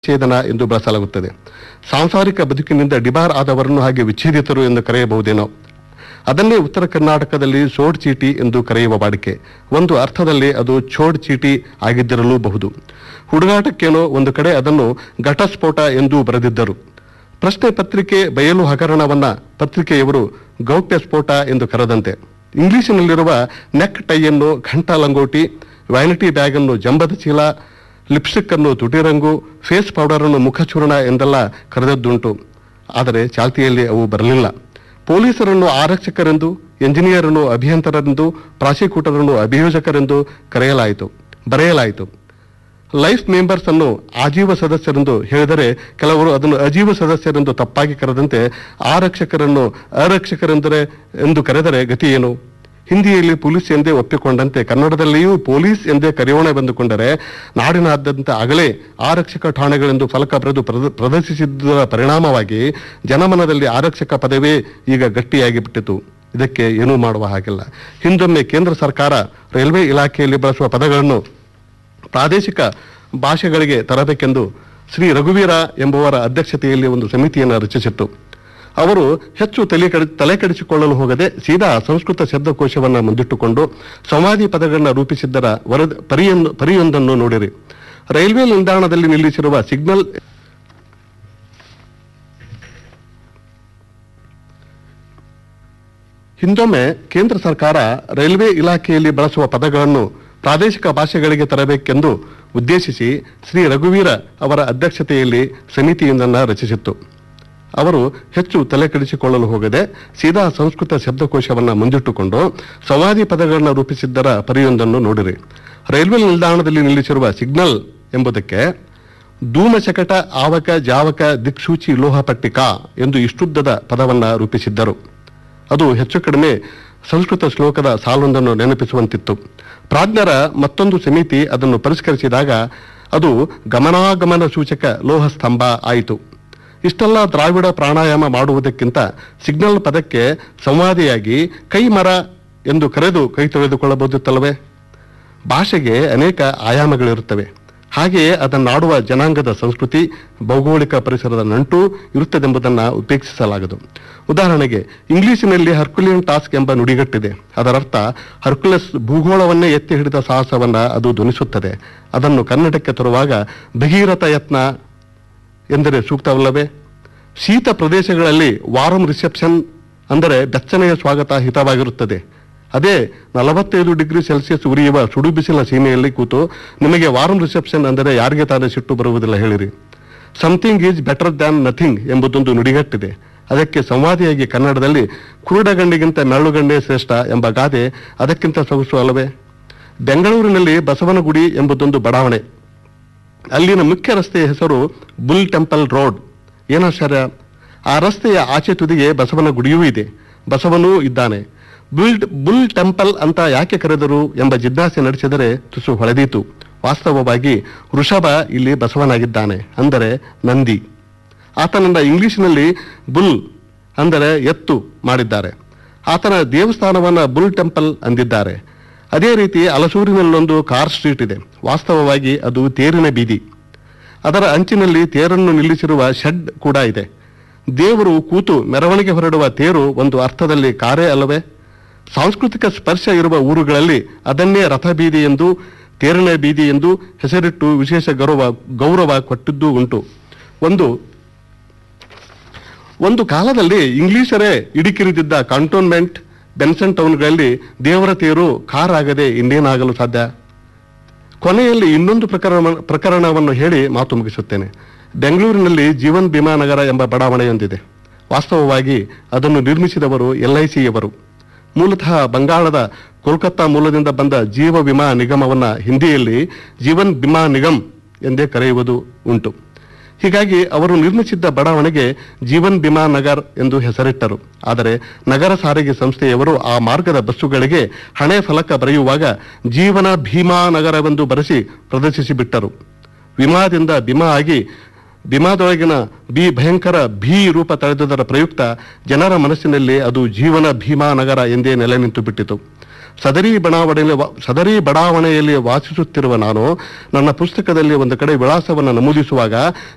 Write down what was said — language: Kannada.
ವಿಚ್ಛೇದನ ಎಂದು ಬಳಸಲಾಗುತ್ತದೆ ಸಾಂಸಾರಿಕ ಬದುಕಿನಿಂದ ಡಿಬಾರ್ ಆದವರನ್ನು ಹಾಗೆ ವಿಚ್ಛೇದಿತರು ಎಂದು ಕರೆಯಬಹುದೇನೋ ಅದನ್ನೇ ಉತ್ತರ ಕರ್ನಾಟಕದಲ್ಲಿ ಸೋಡ್ ಚೀಟಿ ಎಂದು ಕರೆಯುವ ವಾಡಿಕೆ ಒಂದು ಅರ್ಥದಲ್ಲಿ ಅದು ಛೋಡ್ ಚೀಟಿ ಆಗಿದ್ದಿರಲೂಬಹುದು ಹುಡುಗಾಟಕ್ಕೇನೋ ಒಂದು ಕಡೆ ಅದನ್ನು ಘಟಸ್ಫೋಟ ಎಂದು ಬರೆದಿದ್ದರು ಪ್ರಶ್ನೆ ಪತ್ರಿಕೆ ಬಯಲು ಹಗರಣವನ್ನ ಪತ್ರಿಕೆಯವರು ಗೌಪ್ಯ ಸ್ಫೋಟ ಎಂದು ಕರೆದಂತೆ ಇಂಗ್ಲಿಷಿನಲ್ಲಿರುವ ನೆಕ್ ಟೈಯನ್ನು ಘಂಟಾ ಲಂಗೋಟಿ ವ್ಯಾನಿಟಿ ಬ್ಯಾಗ್ ಅನ್ನು ಜಂಬದ ಚೀಲ ಲಿಪ್ಸ್ಟಿಕ್ ಅನ್ನು ತುಟಿರಂಗು ಫೇಸ್ ಪೌಡರ್ ಅನ್ನು ಮುಖಚೂರ್ಣ ಎಂದೆಲ್ಲ ಕರೆದದ್ದುಂಟು ಆದರೆ ಚಾಲ್ತಿಯಲ್ಲಿ ಅವು ಬರಲಿಲ್ಲ ಪೊಲೀಸರನ್ನು ಆರಕ್ಷಕರೆಂದು ಎಂಜಿನಿಯರನ್ನು ಅಭಿಯಂತರರೆಂದು ಪ್ರಾಸಿಕ್ಯೂಟರನ್ನು ಅಭಿಯೋಜಕರೆಂದು ಕರೆಯಲಾಯಿತು ಬರೆಯಲಾಯಿತು ಲೈಫ್ ಮೆಂಬರ್ಸ್ ಅನ್ನು ಆಜೀವ ಸದಸ್ಯರೆಂದು ಹೇಳಿದರೆ ಕೆಲವರು ಅದನ್ನು ಅಜೀವ ಸದಸ್ಯರೆಂದು ತಪ್ಪಾಗಿ ಕರೆದಂತೆ ಆರಕ್ಷಕರನ್ನು ಅರಕ್ಷಕರೆಂದರೆ ಎಂದು ಕರೆದರೆ ಗತಿ ಏನು ಹಿಂದಿಯಲ್ಲಿ ಪೊಲೀಸ್ ಎಂದೇ ಒಪ್ಪಿಕೊಂಡಂತೆ ಕನ್ನಡದಲ್ಲಿಯೂ ಪೊಲೀಸ್ ಎಂದೇ ಕರೆಯೋಣವೆಂದುಕೊಂಡರೆ ನಾಡಿನಾದ್ಯಂತ ಆಗಲೇ ಆರಕ್ಷಕ ಠಾಣೆಗಳೆಂದು ಫಲಕ ಬರೆದು ಪ್ರದ- ಪ್ರದರ್ಶಿಸಿದ್ದರ ಪರಿಣಾಮವಾಗಿ ಜನಮನದಲ್ಲಿ ಆರಕ್ಷಕ ಪದವೇ ಈಗ ಗಟ್ಟಿಯಾಗಿ ಬಿಟ್ಟಿತು ಇದಕ್ಕೆ ಏನೂ ಮಾಡುವ ಹಾಗಿಲ್ಲ ಹಿಂದೊಮ್ಮೆ ಕೇಂದ್ರ ಸರ್ಕಾರ ರೈಲ್ವೆ ಇಲಾಖೆಯಲ್ಲಿ ಬಳಸುವ ಪದಗಳನ್ನು ಪ್ರಾದೇಶಿಕ ಭಾಷೆಗಳಿಗೆ ತರಬೇಕೆಂದು ಶ್ರೀ ರಘುವೀರ ಎಂಬುವರ ಅಧ್ಯಕ್ಷತೆಯಲ್ಲಿ ಒಂದು ಸಮಿತಿಯನ್ನು ರಚಿಸಿತ್ತು ಅವರು ಹೆಚ್ಚು ತಲೆ ಕಡಿ ತಲೆ ಕೆಡಿಸಿಕೊಳ್ಳಲು ಹೋಗದೆ ಸೀದಾ ಸಂಸ್ಕೃತ ಶಬ್ದಕೋಶವನ್ನು ಮುಂದಿಟ್ಟುಕೊಂಡು ಸಂವಾದಿ ಪದಗಳನ್ನು ರೂಪಿಸಿದ್ದರ ವರದಿ ಪರಿಯೊಂದು ಪರಿಯೊಂದನ್ನು ನೋಡಿರಿ ರೈಲ್ವೆ ನಿಲ್ದಾಣದಲ್ಲಿ ನಿಲ್ಲಿಸಿರುವ ಸಿಗ್ನಲ್ ಹಿಂದೊಮ್ಮೆ ಕೇಂದ್ರ ಸರ್ಕಾರ ರೈಲ್ವೆ ಇಲಾಖೆಯಲ್ಲಿ ಬಳಸುವ ಪದಗಳನ್ನು ಪ್ರಾದೇಶಿಕ ಭಾಷೆಗಳಿಗೆ ತರಬೇಕೆಂದು ಉದ್ದೇಶಿಸಿ ಶ್ರೀ ರಘುವೀರ ಅವರ ಅಧ್ಯಕ್ಷತೆಯಲ್ಲಿ ಸಮಿತಿಯೊಂದನ್ನು ರಚಿಸಿತ್ತು ಅವರು ಹೆಚ್ಚು ತಲೆ ಕೆಡಿಸಿಕೊಳ್ಳಲು ಹೋಗದೆ ಸೀದಾ ಸಂಸ್ಕೃತ ಶಬ್ದಕೋಶವನ್ನು ಮುಂದಿಟ್ಟುಕೊಂಡು ಸಂವಾದಿ ಪದಗಳನ್ನು ರೂಪಿಸಿದ್ದರ ಪರಿಯೊಂದನ್ನು ನೋಡಿರಿ ರೈಲ್ವೆ ನಿಲ್ದಾಣದಲ್ಲಿ ನಿಲ್ಲಿಸಿರುವ ಸಿಗ್ನಲ್ ಎಂಬುದಕ್ಕೆ ಧೂಮಶಕಟ ಆವಕ ಜಾವಕ ದಿಕ್ಸೂಚಿ ಲೋಹ ಪಟ್ಟಿಕ ಎಂದು ಇಷ್ಟುದ್ದದ ಪದವನ್ನು ರೂಪಿಸಿದ್ದರು ಅದು ಹೆಚ್ಚು ಕಡಿಮೆ ಸಂಸ್ಕೃತ ಶ್ಲೋಕದ ಸಾಲೊಂದನ್ನು ನೆನಪಿಸುವಂತಿತ್ತು ಪ್ರಾಜ್ಞರ ಮತ್ತೊಂದು ಸಮಿತಿ ಅದನ್ನು ಪರಿಷ್ಕರಿಸಿದಾಗ ಅದು ಗಮನಾಗಮನ ಸೂಚಕ ಲೋಹ ಸ್ತಂಭ ಆಯಿತು ಇಷ್ಟೆಲ್ಲ ದ್ರಾವಿಡ ಪ್ರಾಣಾಯಾಮ ಮಾಡುವುದಕ್ಕಿಂತ ಸಿಗ್ನಲ್ ಪದಕ್ಕೆ ಸಂವಾದಿಯಾಗಿ ಕೈ ಮರ ಎಂದು ಕರೆದು ಕೈ ತೊಳೆದುಕೊಳ್ಳಬಹುದಿತ್ತಲ್ಲವೇ ಭಾಷೆಗೆ ಅನೇಕ ಆಯಾಮಗಳಿರುತ್ತವೆ ಹಾಗೆಯೇ ಅದನ್ನಾಡುವ ಜನಾಂಗದ ಸಂಸ್ಕೃತಿ ಭೌಗೋಳಿಕ ಪರಿಸರದ ನಂಟು ಇರುತ್ತದೆಂಬುದನ್ನು ಉಪೇಕ್ಷಿಸಲಾಗದು ಉದಾಹರಣೆಗೆ ಇಂಗ್ಲಿಶಿನಲ್ಲಿ ಹರ್ಕುಲಿಯನ್ ಟಾಸ್ಕ್ ಎಂಬ ನುಡಿಗಟ್ಟಿದೆ ಅದರರ್ಥ ಹರ್ಕುಲಸ್ ಭೂಗೋಳವನ್ನೇ ಎತ್ತಿ ಹಿಡಿದ ಸಾಹಸವನ್ನ ಅದು ಧ್ವನಿಸುತ್ತದೆ ಅದನ್ನು ಕನ್ನಡಕ್ಕೆ ತರುವಾಗ ಭಗೀರಥ ಯತ್ನ ಎಂದರೆ ಸೂಕ್ತವಲ್ಲವೇ ಶೀತ ಪ್ರದೇಶಗಳಲ್ಲಿ ವಾರಂ ರಿಸೆಪ್ಷನ್ ಅಂದರೆ ಬೆಚ್ಚನೆಯ ಸ್ವಾಗತ ಹಿತವಾಗಿರುತ್ತದೆ ಅದೇ ನಲವತ್ತೈದು ಡಿಗ್ರಿ ಸೆಲ್ಸಿಯಸ್ ಉರಿಯುವ ಸುಡು ಬಿಸಿಲ ಸೀಮೆಯಲ್ಲಿ ಕೂತು ನಿಮಗೆ ವಾರಂ ರಿಸೆಪ್ಷನ್ ಅಂದರೆ ಯಾರಿಗೆ ತಾನೇ ಸಿಟ್ಟು ಬರುವುದಿಲ್ಲ ಹೇಳಿರಿ something is better than nothing ಎಂಬುದೊಂದು ನುಡಿಗಟ್ಟಿದೆ ಅದಕ್ಕೆ ಸಂವಾದಿಯಾಗಿ ಕನ್ನಡದಲ್ಲಿ ಕುರುಡಗಂಡಿಗಿಂತ ಮೆರಳುಗಂಡೇ ಶ್ರೇಷ್ಠ ಎಂಬ ಗಾದೆ ಅದಕ್ಕಿಂತ ಸೊಗಸು ಅಲ್ಲವೇ ಬೆಂಗಳೂರಿನಲ್ಲಿ ಬಸವನಗುಡಿ ಎಂಬುದೊಂದು ಬಡಾವಣೆ ಅಲ್ಲಿನ ಮುಖ್ಯ ರಸ್ತೆಯ ಹೆಸರು ಬುಲ್ ಟೆಂಪಲ್ ರೋಡ್ ಏನಾಶ್ಚರ್ಯ ಆ ರಸ್ತೆಯ ಆಚೆ ತುದಿಗೆ ಬಸವನ ಗುಡಿಯೂ ಇದೆ ಬಸವನೂ ಇದ್ದಾನೆ ಬುಲ್ ಬುಲ್ ಟೆಂಪಲ್ ಅಂತ ಯಾಕೆ ಕರೆದರು ಎಂಬ ಜಿಜ್ಞಾಸೆ ನಡೆಸಿದರೆ ತುಸು ಹೊಳೆದೀತು ವಾಸ್ತವವಾಗಿ ವೃಷಭ ಇಲ್ಲಿ ಬಸವನಾಗಿದ್ದಾನೆ ಅಂದರೆ ನಂದಿ ಆತನನ್ನ ಇಂಗ್ಲಿಷ್ನಲ್ಲಿ ಬುಲ್ ಅಂದರೆ ಎತ್ತು ಮಾಡಿದ್ದಾರೆ ಆತನ ದೇವಸ್ಥಾನವನ್ನ ಬುಲ್ ಟೆಂಪಲ್ ಅಂದಿದ್ದಾರೆ ಅದೇ ರೀತಿ ಅಲಸೂರಿನಲ್ಲೊಂದು ಕಾರ್ ಸ್ಟ್ರೀಟ್ ಇದೆ ವಾಸ್ತವವಾಗಿ ಅದು ತೇರಿನ ಬೀದಿ ಅದರ ಅಂಚಿನಲ್ಲಿ ತೇರನ್ನು ನಿಲ್ಲಿಸಿರುವ ಶೆಡ್ ಕೂಡ ಇದೆ ದೇವರು ಕೂತು ಮೆರವಣಿಗೆ ಹೊರಡುವ ತೇರು ಒಂದು ಅರ್ಥದಲ್ಲಿ ಕಾರೇ ಅಲ್ಲವೇ ಸಾಂಸ್ಕೃತಿಕ ಸ್ಪರ್ಶ ಇರುವ ಊರುಗಳಲ್ಲಿ ಅದನ್ನೇ ರಥ ಬೀದಿ ಎಂದು ತೇರಿನ ಬೀದಿ ಎಂದು ಹೆಸರಿಟ್ಟು ವಿಶೇಷ ಗೌರವ ಗೌರವ ಕೊಟ್ಟಿದ್ದೂ ಉಂಟು ಒಂದು ಒಂದು ಕಾಲದಲ್ಲಿ ಇಂಗ್ಲಿಷರೇ ಇಡಿಕಿರಿದಿದ್ದ ಕಂಟೋನ್ಮೆಂಟ್ ಬೆನ್ಸನ್ ಟೌನ್ಗಳಲ್ಲಿ ದೇವರ ತೇರು ಕಾರ್ ಆಗದೆ ಇನ್ನೇನಾಗಲು ಸಾಧ್ಯ ಕೊನೆಯಲ್ಲಿ ಇನ್ನೊಂದು ಪ್ರಕರಣ ಪ್ರಕರಣವನ್ನು ಹೇಳಿ ಮಾತು ಮುಗಿಸುತ್ತೇನೆ ಬೆಂಗಳೂರಿನಲ್ಲಿ ಜೀವನ್ ಭೀಮಾ ನಗರ ಎಂಬ ಬಡಾವಣೆಯೊಂದಿದೆ ವಾಸ್ತವವಾಗಿ ಅದನ್ನು ನಿರ್ಮಿಸಿದವರು ಎಲ್ ಐ ಸಿಯವರು ಮೂಲತಃ ಬಂಗಾಳದ ಕೋಲ್ಕತ್ತಾ ಮೂಲದಿಂದ ಬಂದ ಜೀವ ವಿಮಾ ನಿಗಮವನ್ನ ಹಿಂದಿಯಲ್ಲಿ ಜೀವನ್ ಬಿಮಾ ನಿಗಮ್ ಎಂದೇ ಕರೆಯುವುದು ಉಂಟು ಹೀಗಾಗಿ ಅವರು ನಿರ್ಮಿಸಿದ್ದ ಬಡಾವಣೆಗೆ ಜೀವನ್ ಬಿಮಾ ನಗರ್ ಎಂದು ಹೆಸರಿಟ್ಟರು ಆದರೆ ನಗರ ಸಾರಿಗೆ ಸಂಸ್ಥೆಯವರು ಆ ಮಾರ್ಗದ ಬಸ್ಸುಗಳಿಗೆ ಹಣೆ ಫಲಕ ಬರೆಯುವಾಗ ಜೀವನ ಭೀಮಾ ನಗರವೆಂದು ಬರೆಸಿ ಪ್ರದರ್ಶಿಸಿ ಬಿಟ್ಟರು ವಿಮಾದಿಂದ ಬಿಮಾ ಆಗಿ ಬಿಮಾದೊಳಗಿನ ಬಿ ಭಯಂಕರ ಭೀ ರೂಪ ತಳೆದುದರ ಪ್ರಯುಕ್ತ ಜನರ ಮನಸ್ಸಿನಲ್ಲಿ ಅದು ಜೀವನ ಭೀಮಾ ನಗರ ಎಂದೇ ನೆಲೆ ನಿಂತು ಬಿಟ್ಟಿತು ಸದರಿ ಬಡಾವಣೆಯಲ್ಲಿ ವಾ- ಸದರಿ ಬಡಾವಣೆಯಲ್ಲಿ ವಾಸಿಸುತ್ತಿರುವ ನಾನು ನನ್ನ ಪುಸ್ತಕದಲ್ಲಿ ಒಂದು ಕಡೆ ವಿಳಾಸವನ್ನು ನಮೂದಿಸುವಾಗ